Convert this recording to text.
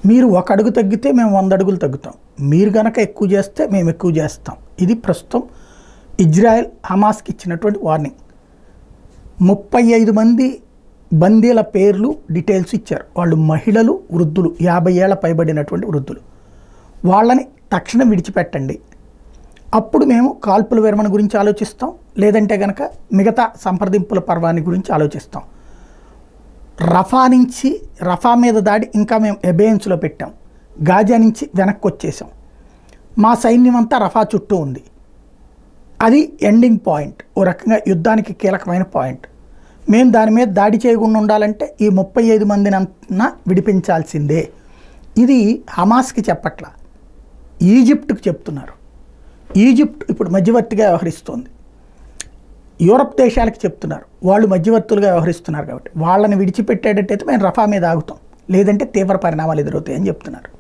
మీరు ఒక అడుగు తగ్గితే మేము వంద అడుగులు తగ్గుతాం మీరు గనక ఎక్కువ చేస్తే మేము ఎక్కువ చేస్తాం ఇది ప్రస్తుతం ఇజ్రాయెల్ హమాస్కి ఇచ్చినటువంటి వార్నింగ్ ముప్పై ఐదు మంది బందీల పేర్లు డీటెయిల్స్ ఇచ్చారు వాళ్ళు మహిళలు వృద్ధులు యాభై ఏళ్ళ పైబడినటువంటి వృద్ధులు వాళ్ళని తక్షణం విడిచిపెట్టండి అప్పుడు మేము కాల్పుల విరమణ గురించి ఆలోచిస్తాం లేదంటే కనుక మిగతా సంప్రదింపుల పర్వాన్ని గురించి ఆలోచిస్తాం రఫా నుంచి రఫా మీద దాడి ఇంకా మేము ఎబేయన్స్లో పెట్టాం గాజా నుంచి వెనక్కి వచ్చేసాం మా సైన్యం అంతా రఫా చుట్టూ ఉంది అది ఎండింగ్ పాయింట్ ఓ రకంగా యుద్ధానికి కీలకమైన పాయింట్ మేము దాని మీద దాడి చేయకుండా ఉండాలంటే ఈ ముప్పై ఐదు మందినంతా విడిపించాల్సిందే ఇది హమాస్కి చెప్పట్ల ఈజిప్ట్కి చెప్తున్నారు ఈజిప్ట్ ఇప్పుడు మధ్యవర్తిగా వ్యవహరిస్తోంది యూరప్ దేశాలకు చెప్తున్నారు వాళ్ళు మధ్యవర్తులుగా వ్యవహరిస్తున్నారు కాబట్టి వాళ్ళని విడిచిపెట్టేటట్టయితే మేము రఫా మీద ఆగుతాం లేదంటే తీవ్ర పరిణామాలు ఎదురవుతాయని చెప్తున్నారు